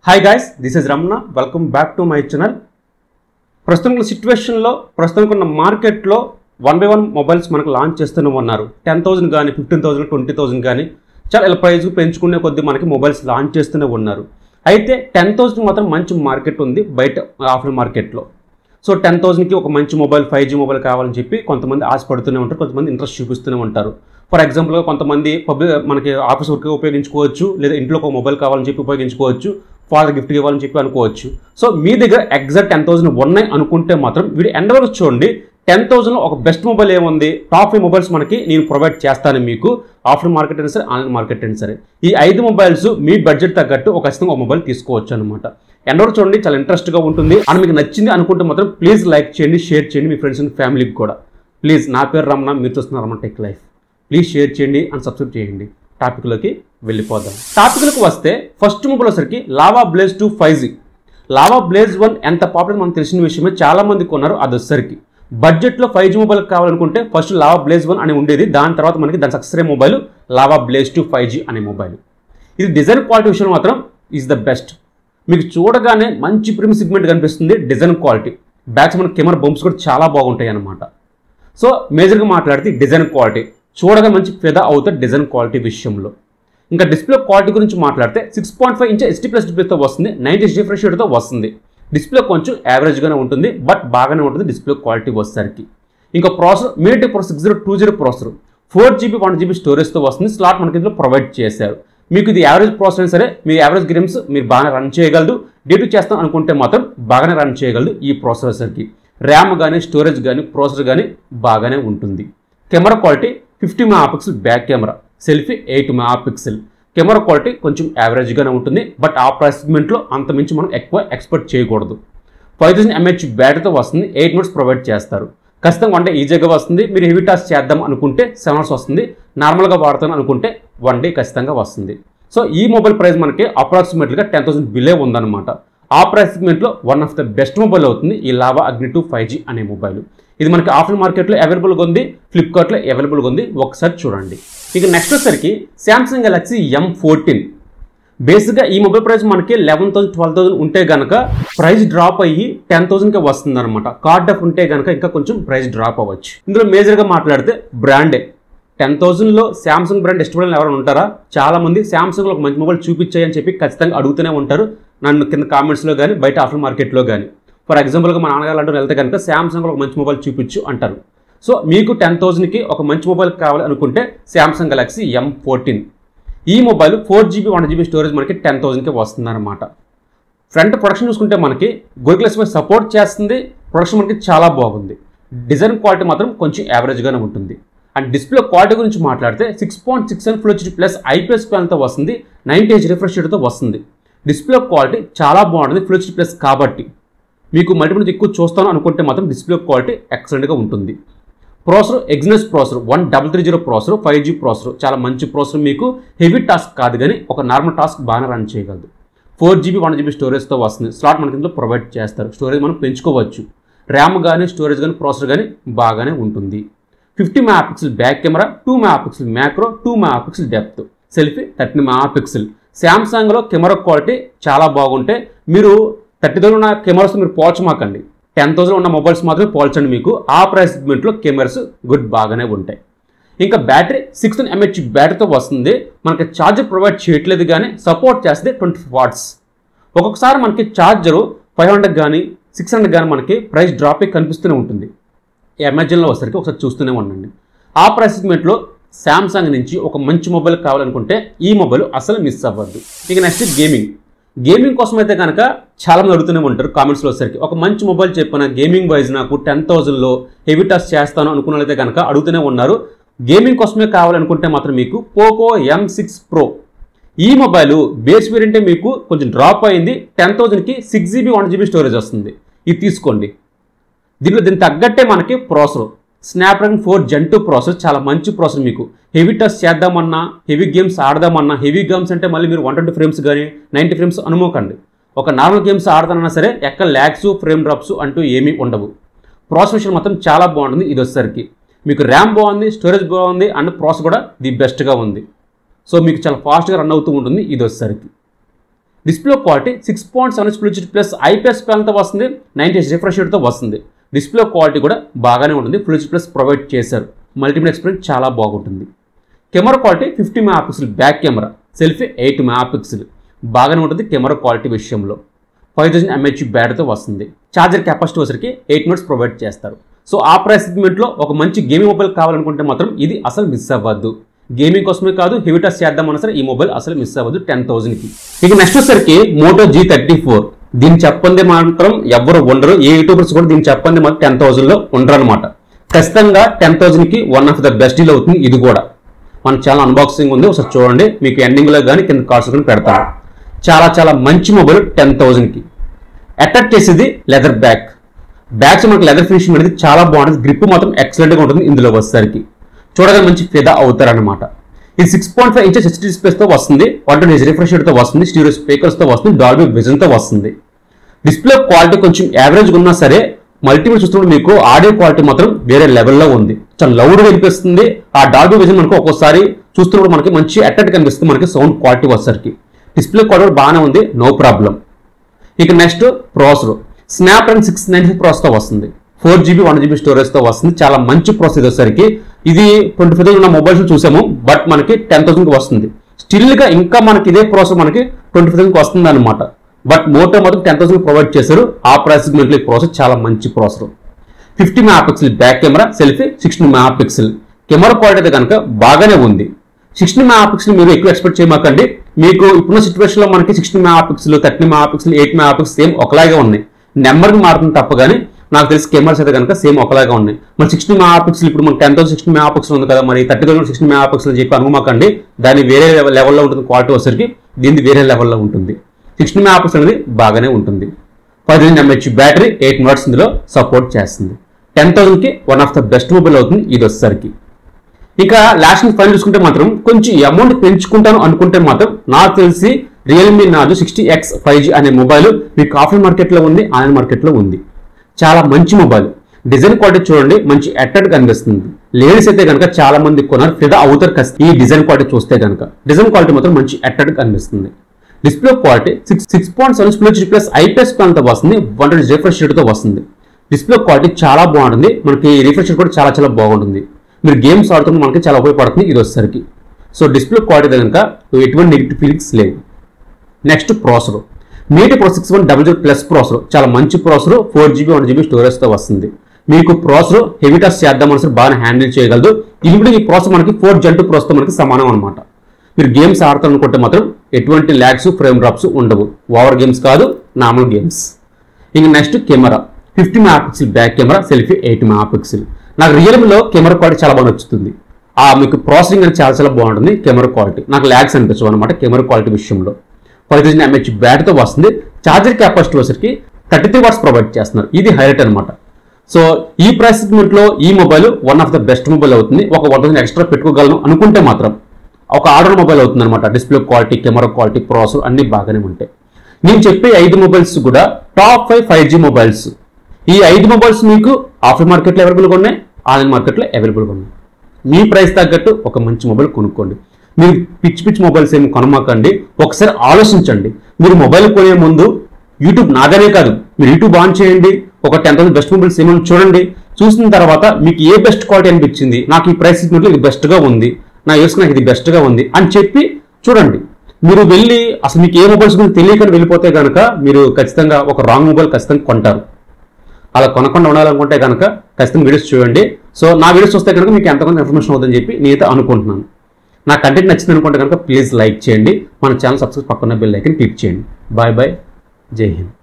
hi guys this is Ramana welcome back to my channel ప్రస్తుతం ఉన్న సిచ్యువేషన్లో ప్రస్తుతం ఉన్న మార్కెట్లో వన్ బై వన్ మొబైల్స్ మనకు లాంచ్ చేస్తూనే ఉన్నారు టెన్ థౌసండ్ కానీ ఫిఫ్టీన్ థౌసండ్ ట్వంటీ థౌసండ్ కానీ చాలా ఇలా ప్రైస్ పెంచుకునే కొద్దీ మనకి మొబైల్స్ లాంచ్ చేస్తూనే ఉన్నారు అయితే టెన్ థౌసండ్ మాత్రం మంచి మార్కెట్ ఉంది బయట ఆఫ్లైన్ మార్కెట్లో సో టెన్ థౌసండ్కి ఒక మంచి మొబైల్ ఫైవ్ జీ మొబైల్ కావాలని చెప్పి కొంతమంది ఆశపడుతూనే ఉంటారు కొంతమంది ఇంట్రెస్ట్ చూపిస్తూనే ఉంటారు ఫర్ ఎగ్జాంపుల్గా కొంతమంది పబ్లిక్ మనకి ఆఫీస్ వర్క్ ఉపయోగించుకోవచ్చు లేదా ఇంట్లో ఒక మొబైల్ కావాలని చెప్పి ఉపయోగించుకోవచ్చు ఫాదర్ గిఫ్ట్ ఇవ్వాలని చెప్పి అనుకోవచ్చు సో మీ దగ్గర ఎగ్జాక్ట్ టెన్ థౌసండ్ ఉన్నాయి అనుకుంటే మాత్రం వీడు ఎండ్ వరకు చూడండి టెన్ థౌసండ్లో ఒక బెస్ట్ మొబైల్ ఏముంది టాప్ ఫైవ్ మొబైల్స్ మనకి నేను ప్రొవైడ్ చేస్తాను మీకు ఆఫ్లైన్ మార్కెట్ అయినా సరే ఆన్లైన్ మార్కెట్ అయినా సరే ఈ ఐదు మొబైల్స్ మీ బడ్జెట్ తగ్గట్టు ఒక ఖచ్చితంగా ఒక మొబైల్ తీసుకోవచ్చు అనమాట ఎండవరకు చూడండి చాలా ఇంట్రెస్ట్గా ఉంటుంది అండ్ మీకు నచ్చింది అనుకుంటే మాత్రం ప్లీజ్ లైక్ చేయండి షేర్ చేయండి మీ ఫ్రెండ్స్ అండ్ ఫ్యామిలీకి కూడా ప్లీజ్ నా పేరు రమణ మీరు చూస్తున్నారు Ramana tech life please share చేయండి అండ్ సబ్స్క్రైబ్ చేయండి టాపిక్లోకి వెళ్ళిపోదాం టాపిక్లకు వస్తే ఫస్ట్ మొబైల్ వచ్చరికి Lava Blaze two five G Lava Blaze one ఎంత పాపులర్ మనకు తెలిసిన విషయమే చాలా మంది కొన్నారు అది వచ్చరికి బడ్జెట్లో ఫైవ్ జీ మొబైల్ కావాలనుకుంటే ఫస్ట్ లావా బ్లేజ్ వన్ అని ఉండేది దాని తర్వాత మనకి దాని success mobile Lava Blaze two five G అనే మొబైల్ ఇది డిజైన్ క్వాలిటీ విషయంలో మాత్రం ఈజ్ ద బెస్ట్ మీకు చూడగానే మంచి ప్రీమియం సిగ్మెంట్ కనిపిస్తుంది డిజైన్ క్వాలిటీ బ్యాక్స్ మన కెమెరా బంప్స్ కూడా చాలా బాగుంటాయి అన్నమాట సో మేజర్గా మాట్లాడితే డిజైన్ క్వాలిటీ చూడగా మంచి ఫిదా అవుతుంది డిజైన్ క్వాలిటీ విషయంలో ఇంకా డిస్ప్లే క్వాలిటీ గురించి మాట్లాడితే six point five inch HD plus డిస్ప్లేతో వస్తుంది నైన్టీ రిఫ్రెష్ రేట్తో వస్తుంది డిస్ప్లే కొంచెం యావరేజ్గానే ఉంటుంది బట్ బాగానే ఉంటుంది డిస్ప్లే క్వాలిటీ వచ్చేసరికి ఇంకా processor media pro six zero two zero processor four GB one GB స్టోరేజ్తో వస్తుంది స్లాట్ మనకి ఇందులో ప్రొవైడ్ చేశారు మీకు ఇది యావరేజ్ ప్రాసెసర్ అయినా సరే మీ యావరేజ్ గేమ్స్ మీరు బాగానే రన్ చేయగలదు డ్యూటీ చేస్తాం అనుకుంటే మాత్రం బాగానే రన్ చేయగలదు ఈ ప్రాసెసర్కి ర్యామ్ కానీ స్టోరేజ్ కానీ ప్రాసెసర్ కానీ బాగానే ఉంటుంది camera quality fifty mega pixel back camera selfie eight mega pixel camera quality కొంచెం యావరేజ్గానే ఉంటుంది బట్ ఆ ప్రైస్ సెగ్మెంట్లో అంత మించి మనం ఎక్కువ ఎక్స్పెక్ట్ చేయకూడదు ఫైవ్ థౌసండ్ ఎంహెచ్ బ్యాటరీతో వస్తుంది ఎయిట్ మినిట్స్ ప్రొవైడ్ చేస్తారు ఖచ్చితంగా వన్ డే ఈజీగా వస్తుంది మీరు హెవీ టాస్క్ చేద్దాం అనుకుంటే సెవెన్ అవర్స్ వస్తుంది నార్మల్గా వాడతాను అనుకుంటే వన్ డే ఖచ్చితంగా వస్తుంది సో ఈ మొబైల్ ప్రైస్ మనకి అప్రాక్సిమేట్లీగా టెన్ థౌసండ్ బిలే ఉందన్నమాట ఆ ప్రైస్ సెగ్మెంట్లో one of the best mobile అవుతుంది ఈ Lava Agni two five G అనే మొబైల్ ఇది మనకి ఆఫ్లైన్ మార్కెట్లో అవైలబుల్గా ఉంది ఫ్లిప్కార్ట్లో అవైలబుల్గా ఉంది ఒకసారి చూడండి ఇక నెక్స్ట్ వచ్చేసరికి శాంసంగ్ గెలాక్సీ ఎం ఫోర్టీన్ బేసిక్గా ఈ మొబైల్ ప్రైస్ మనకి లెవెన్ థౌసండ్ ట్వెల్వ్ థౌసండ్ ఉంటే కనుక ప్రైస్ డ్రాప్ అయ్యి టెన్ థౌసండ్కి వస్తుంది అనమాట కార్డ్ ఆఫ్ ఉంటే కనుక ఇంకా కొంచెం ప్రైస్ డ్రాప్ అవ్వచ్చు ఇందులో మేజర్గా మాట్లాడితే బ్రాండే టెన్ థౌసండ్లో శాంసంగ్ బ్రాండ్ ఇష్టపడిన ఎవరైనా ఉంటారా చాలా మంది శాంసంగ్లో ఒక మంచి మొబైల్ చూపించాయి అని చెప్పి ఖచ్చితంగా అడుగుతూనే ఉంటారు నన్ను కింద కామెంట్స్లో కానీ బయట ఆఫ్లైన్ మార్కెట్లో కానీ ఫర్ ఎగ్జాంపుల్గా మా నాన్నగారు అంటూ వెళ్తే కనుక శాంసంగ్లో ఒక మంచి మొబైల్ చూపించు అంటారు సో మీకు టెన్ థౌసండ్కి ఒక మంచి మొబైల్ కావాలి అనుకుంటే శాంసంగ్ గెలాక్సీ ఎం ఫోర్టీన్ ఈ mobile four GB one GB storage మనకి టెన్ థౌసండ్కి వస్తుందన్నమాట ఫ్రంట్ ప్రొడక్షన్ చూసుకుంటే మనకి గూగుల్ మీద సపోర్ట్ చేస్తుంది ప్రొడక్షన్ మనకి చాలా బాగుంది డిజైన్ క్వాలిటీ మాత్రం కొంచెం యావరేజ్గానే ఉంటుంది అండ్ డిస్ప్లే క్వాలిటీ గురించి మాట్లాడితే six point six seven full HD plus IPS ప్యాన్తో వస్తుంది నైన్టీ హెచ్ రిఫ్రెష్ రేట్తో వస్తుంది డిస్ప్లే క్వాలిటీ చాలా బాగుంటుంది ఫుల్ హెచ్డీ ప్లస్ కాబట్టి మీకు మల్టిపుల్ ఎక్కువ చూస్తాను అనుకుంటే మాత్రం డిస్ప్లే క్వాలిటీ ఎక్సలెంట్గా ఉంటుంది processor Exynos processor one double three zero processor five G processor చాలా మంచి ప్రాసెసర్ మీకు హెవీ టాస్క్ కాదు కానీ ఒక నార్మల్ టాస్క్ బాగానే రన్ చేయగలదు ఫోర్ జీబీ వన్ జీబీ స్టోరేజ్తో వస్తుంది స్లాట్ మనకి ఇందులో ప్రొవైడ్ చేస్తారు స్టోరేజ్ మనం పెంచుకోవచ్చు ర్యామ్ కానీ స్టోరేజ్ కానీ ప్రాసెసర్ కానీ బాగానే ఉంటుంది fifty mega pixel back camera two mega pixel macro two mega pixel depth selfie thirty mega pixel శాంసంగ్లో కెమెరా క్వాలిటీ చాలా బాగుంటే మీరు థర్టీ థౌసండ్ ఉన్న కెమెరాస్ మీరు పోల్చమాకండి టెన్ థౌసండ్ ఉన్న మొబైల్స్ మాత్రమే పోల్చండి మీకు ఆ ప్రైస్ సెగ్మెంట్లో కెమెరాస్ గుడ్ బాగానే ఉంటాయి ఇంకా బ్యాటరీ సిక్స్ ఎంహెచ్ బ్యాటరీతో వస్తుంది మనకి ఛార్జర్ ప్రొవైడ్ చేయట్లేదు కానీ సపోర్ట్ చేస్తే ట్వంటీ వాట్స్ ఒక్కొక్కసారి మనకి ఛార్జరు ఫైవ్ హండ్రెడ్ కానీ సిక్స్ హండ్రెడ్ కానీ మనకి ప్రైస్ డ్రాప్ కనిపిస్తూనే ఉంటుంది అమెజాన్లో వచ్చరికి ఒకసారి చూస్తూనే ఉండండి ఆ ప్రైస్ సెగ్మెంట్లో శాంసంగ్ నుంచి ఒక మంచి మొబైల్ కావాలనుకుంటే ఈ మొబైల్ అసలు మిస్ అవ్వద్దు ఇక నెక్స్ట్ గేమింగ్ గేమింగ్ కోసం అయితే కనుక చాలా మంది అడుగుతూనే ఉంటారు కామెంట్స్లో వచ్చేసరికి ఒక మంచి మొబైల్ చెప్పిన గేమింగ్ వైజ్ నాకు టెన్ థౌజండ్లో హెవీ టచ్ చేస్తాను అనుకున్నట్లయితే కనుక అడుగుతూనే ఉన్నారు గేమింగ్ కోసమే కావాలనుకుంటే మాత్రం మీకు పోకో ఎం సిక్స్ ప్రో ఈ మొబైల్ బేస్ వేరియంటే మీకు కొంచెం డ్రాప్ అయింది టెన్ థౌజండ్కి six GB one GB storage వస్తుంది ఇది తీసుకోండి దీంట్లో దీనికి తగ్గట్టే మనకి processor Snapdragon four gen two process చాలా మంచి ప్రాసెసర్ మీకు హెవీ టచ్ చేద్దామన్నా హెవీ గేమ్స్ ఆడదామన్నా హెవీ గేమ్స్ అంటే మళ్ళీ మీరు వన్ ట్వంటీ ఫ్రేమ్స్ కానీ నైంటీ ఫ్రేమ్స్ అనుమోకండి ఒక నార్మల్ గేమ్స్ ఆడతానన్నా సరే ఎక్కడ ల్యాగ్స్ ఫ్రేమ్ డ్రాప్స్ అంటూ ఏమీ ఉండవు ప్రాసెసర్ మాత్రం చాలా బాగుంటుంది ఇది వచ్చేసరికి మీకు ర్యామ్ బాగుంది స్టోరేజ్ బాగుంది అండ్ ప్రాసెస్ కూడా ది బెస్ట్గా ఉంది సో మీకు చాలా ఫాస్ట్గా రన్ అవుతూ ఉంటుంది ఇది వచ్చేసరికి display quality six point seven full HD plus IPS ప్యాన్తో వస్తుంది నైన్టీ హెచ్ రిఫ్రెష్ రేట్తో వస్తుంది డిస్ప్లే క్వాలిటీ కూడా బాగానే ఉంటుంది ఫుల్ హెచ్ ప్లస్ ప్రొవైడ్ చేశారు మల్టీమీడియా ఎక్స్పీరియన్స్ చాలా బాగుంటుంది camera quality fifty mega pixel back camera selfie eight mega pixel బాగానే ఉంటుంది కెమెరా క్వాలిటీ విషయంలో ఫైవ్ థౌసండ్ ఎంహెచ్ బ్యాటరీతో వస్తుంది ఛార్జర్ కెపాసిటీ వచ్చరికి ఎయిట్ మినిట్స్ ప్రొవైడ్ చేస్తారు సో ఆ ప్రైస్ సెగ్మెంట్లో ఒక మంచి గేమింగ్ మొబైల్ కావాలనుకుంటే మాత్రం ఇది అసలు మిస్ అవ్వద్దు గేమింగ్ కోసమే కాదు హెవీ టచ్ చేద్దామన్నా సరే ఈ మొబైల్ అసలు మిస్ అవ్వదు టెన్ థౌసండ్కి ఇక నెక్స్ట్ వచ్చేసరికి మోటో జీ థర్టీ ఫోర్ దీన్ని చెప్పంది మాత్రం ఎవరు ఉండరు ఏ యూట్యూబర్స్ కూడా దీన్ని చెప్పంది మాత్రం టెన్ థౌసండ్లో ఉండరు అనమాట ఖచ్చితంగా టెన్ థౌసండ్కి one of the best deal అవుతుంది ఇది కూడా మన ఛానల్ అన్బాక్సింగ్ ఉంది ఒకసారి చూడండి మీకు ఎండింగ్లో కానీ కింద కార్డ్స్ కానీ పెడతాను చాలా చాలా మంచి మొబైల్ టెన్ థౌజండ్కి అటాక్ చేసేది లెదర్ బ్యాక్ బ్యాక్స్ మనకి లెదర్ ఫినిషింగ్ అనేది చాలా బాగుంటుంది గ్రిప్ మాత్రం ఎక్సలెంట్గా ఉంటుంది ఇందులో వచ్చేసరికి చూడగా మంచి ఫిదా అవుతారనమాట ఇది six point five inches HD డిస్ప్లేస్తో వస్తుంది వన్ ట్వంటీ రిఫ్రెష్ తో వస్తుంది స్టీరియో స్పీకర్స్తో వస్తుంది డాల్బీ విజన్తో వస్తుంది డిస్ప్లే క్వాలిటీ కొంచెం యావరేజ్గా ఉన్నా సరే మల్టీమీడియా చూస్తున్నప్పుడు మీకు ఆడియో క్వాలిటీ మాత్రం వేరే లెవెల్లో ఉంది చాలా లౌడ్గా వినిపిస్తుంది ఆ డాల్బీ విజన్ మనకు ఒక్కోసారి చూస్తున్నప్పుడు మనకి మంచి అట్రాక్ట్ కనిపిస్తుంది మనకి సౌండ్ క్వాలిటీ వచ్చేసరికి డిస్ప్లే క్వాలిటీ కూడా బాగానే ఉంది నో ప్రాబ్లం ఇక next processor snap and six nine five ప్రాసెస్తో వస్తుంది ఫోర్ జీబీ వన్ జీబీ స్టోరేజ్తో వస్తుంది చాలా మంచి ప్రాసెస్ వచ్చేసరికి ఇది ట్వంటీ ఫైవ్ ఉన్న మొబైల్స్ చూసాము బట్ మనకి టెన్ థౌసండ్కి వస్తుంది స్టిల్గా ఇంకా మనకి ఇదే ప్రాసెస్ మనకి ట్వంటీ ఫైవ్ థౌసండ్కి వస్తుంది అనమాట బట్ మోటో మాత్రం టెన్ థౌసండ్ ప్రొవైడ్ చేశారు ఆ ప్రైస్ ఈ ప్రాసెస్ చాలా మంచి processor fifty mega pixel back camera selfie sixteen mega pixel camera quality అయితే కనుక బాగానే ఉంది సిక్స్టీన్ మెగా పిక్సెల్ మీరు ఎక్కువ ఎక్స్పెక్ట్ చేయమాకండి మీకు ఇప్పుడున్న సిచ్యువేషన్లో మనకి sixteen mega pixel thirty mega pixel eight mega pixel same ఒకలాగే ఉన్నాయి నెంబర్కి మారుతుంది తప్ప కానీ నాకు తెలిసి కెమెరాస్ అయితే కనుక సేమ్ ఒకలాగా ఉన్నాయి మరి సిక్స్టీన్ మెగా పిక్సెల్ ఇప్పుడు మనకి ten thousand sixteen mega pixel ఉంది కదా మరి thirty thousand sixteen mega pixel అని చెప్పి అనుమాకండి దాని వేరే లెవెల్లో ఉంటుంది క్వాలిటీ వచ్చేసరికి దీనిది వేరే లెవెల్లో ఉంటుంది సిక్స్టీన్ మెగా పిక్సెల్ అనేది బాగానే ఉంటుంది పదిహేను ఎంహెచ్ బ్యాటరీ ఎయిట్ మినిట్స్ ఇందులో సపోర్ట్ చేస్తుంది టెన్ థౌసండ్కి one of the best mobile అవుతుంది ఇది వచ్చేసరికి ఇక లాస్ట్ ఫైనల్ చూసుకుంటే మాత్రం కొంచెం అమౌంట్ పెంచుకుంటాను అనుకుంటే మాత్రం నాకు తెలిసి Realme Narzo sixty X five G అనే మొబైల్ మీకు ఆఫ్లైన్ మార్కెట్లో ఉంది ఆన్లైన్ మార్కెట్లో ఉంది చాలా మంచి మొబైల్ డిజైన్ క్వాలిటీ చూడండి మంచి అట్రాక్ట్ కనిపిస్తుంది లేడీస్ అయితే కనుక చాలా మంది కొన్నారు ఫిదా అవుతారు కస్- ఈ డిజైన్ క్వాలిటీ చూస్తే కనుక డిజైన్ క్వాలిటీ మాత్రం మంచి అట్రాక్ట్ కనిపిస్తుంది display quality six six point seven స్ప్లెచ్ ప్లస్ ఐపీఎస్ ప్యాన్తో వస్తుంది వన్ ట్వంటీ రిఫ్రెష్ తో వస్తుంది డిస్ప్లే క్వాలిటీ చాలా బాగుంటుంది మనకి రిఫ్రెష్ రేట్ కూడా చాలా చాలా బాగుంటుంది మీరు గేమ్స్ ఆడుతున్న మనకి చాలా ఉపయోగపడుతుంది ఇది వచ్చేసరికి సో డిస్ప్లే క్వాలిటీ కనుక ఎటువంటి నెగిటివ్ ఫీలింగ్స్ లేవు నెక్స్ట్ ప్రాసెసర్ మీటి pro six one double zero plus processor చాలా మంచి processor four GB one GB స్టోరేజ్తో వస్తుంది మీకు ప్రాసెసర్ హెవీ టచ్ చేద్దామని సరే బాగా హ్యాండిల్ చేయగలదు ఇది కూడా ఈ ప్రాసెసర్ మనకి ఫోర్ జంటు ప్రాసెసర్ మనకి సమానం అనమాట మీరు గేమ్స్ ఆడతారనుకుంటే మాత్రం ఎటువంటి ల్యాగ్స్ ఫ్రేమ్ డ్రాప్స్ ఉండవు ఓవర్ గేమ్స్ కాదు నార్మల్ గేమ్స్ ఇంక next camera fifty mega pixel back camera selfie eight mega pixel నాకు రియల్మీలో కెమెరా క్వాలిటీ చాలా బాగా నచ్చుతుంది ఆ మీకు ప్రాసెసింగ్ అనేది చాలా చాలా బాగుంటుంది కెమెరా క్వాలిటీ నాకు ల్యాగ్స్ అనిపించవు అనమాట కెమెరా క్వాలిటీ విషయంలో ఫైవ్ థౌసండ్ ఎంహెచ్ బ్యాటరీతో వస్తుంది ఛార్జర్ కెపాసిటీ వచ్చరికి థర్టీ త్రీ వాట్స్ ప్రొవైడ్ చేస్తున్నారు ఇది హైలైట్ అనమాట సో ఈ ప్రైస్ సెగ్మెంట్లో ఈ mobile one of the best mobile అవుతుంది ఒక వన్ థౌసండ్ ఎక్స్ట్రా పెట్టుకోగలను అనుకుంటే మాత్రం ఒక ఆర్డర్ మొబైల్ అవుతుంది అనమాట display quality camera quality processor అన్ని బాగానే ఉంటాయి నేను చెప్పే ఐదు మొబైల్స్ కూడా top five five G mobiles ఈ ఐదు మొబైల్స్ మీకు ఆఫ్లైన్ మార్కెట్లో అవైలబుల్గా ఉన్నాయి ఆన్లైన్ మార్కెట్లో అవైలబుల్గా ఉన్నాయి మీ ప్రైస్ తగ్గట్టు ఒక మంచి మొబైల్ కొనుక్కోండి మీరు పిచ్చి పిచ్చి మొబైల్స్ ఏమి కొనమాకండి ఒకసారి ఆలోచించండి మీరు మొబైల్ కొనే ముందు యూట్యూబ్ నాగానే కాదు మీరు యూట్యూబ్ ఆన్ చేయండి ఒక టెన్ థౌసండ్ బెస్ట్ మొబైల్స్ ఏమైనా చూడండి చూసిన తర్వాత మీకు ఏ బెస్ట్ క్వాలిటీ అనిపించింది నాకు ఈ ప్రైస్ సెగ్మెంట్లో ఇది బెస్ట్గా ఉంది నా యూస్ నాకు ఇది బెస్ట్గా ఉంది అని చెప్పి చూడండి మీరు వెళ్ళి అసలు మీకు ఏ మొబైల్స్ గురించి తెలియకని వెళ్ళిపోతే కనుక మీరు ఖచ్చితంగా ఒక రాంగ్ మొబైల్ ఖచ్చితంగా కొంటారు అలా కొనకుండా ఉండాలనుకుంటే కనుక ఖచ్చితంగా వీడియోస్ చూడండి సో నా వీడియోస్ చూస్తే కనుక మీకు ఎంతమంది ఇన్ఫర్మేషన్ అవుతుందని చెప్పి నేనైతే అనుకుంటున్నాను నా కంటెంట్ నచ్చింది అనుకుంటే కనుక ప్లీజ్ లైక్ చేయండి మన ఛానల్ సబ్స్క్రైబ్ పక్కన బెల్ ఐకన్ క్లిక్ చేయండి బాయ్ బాయ్ జై హింద్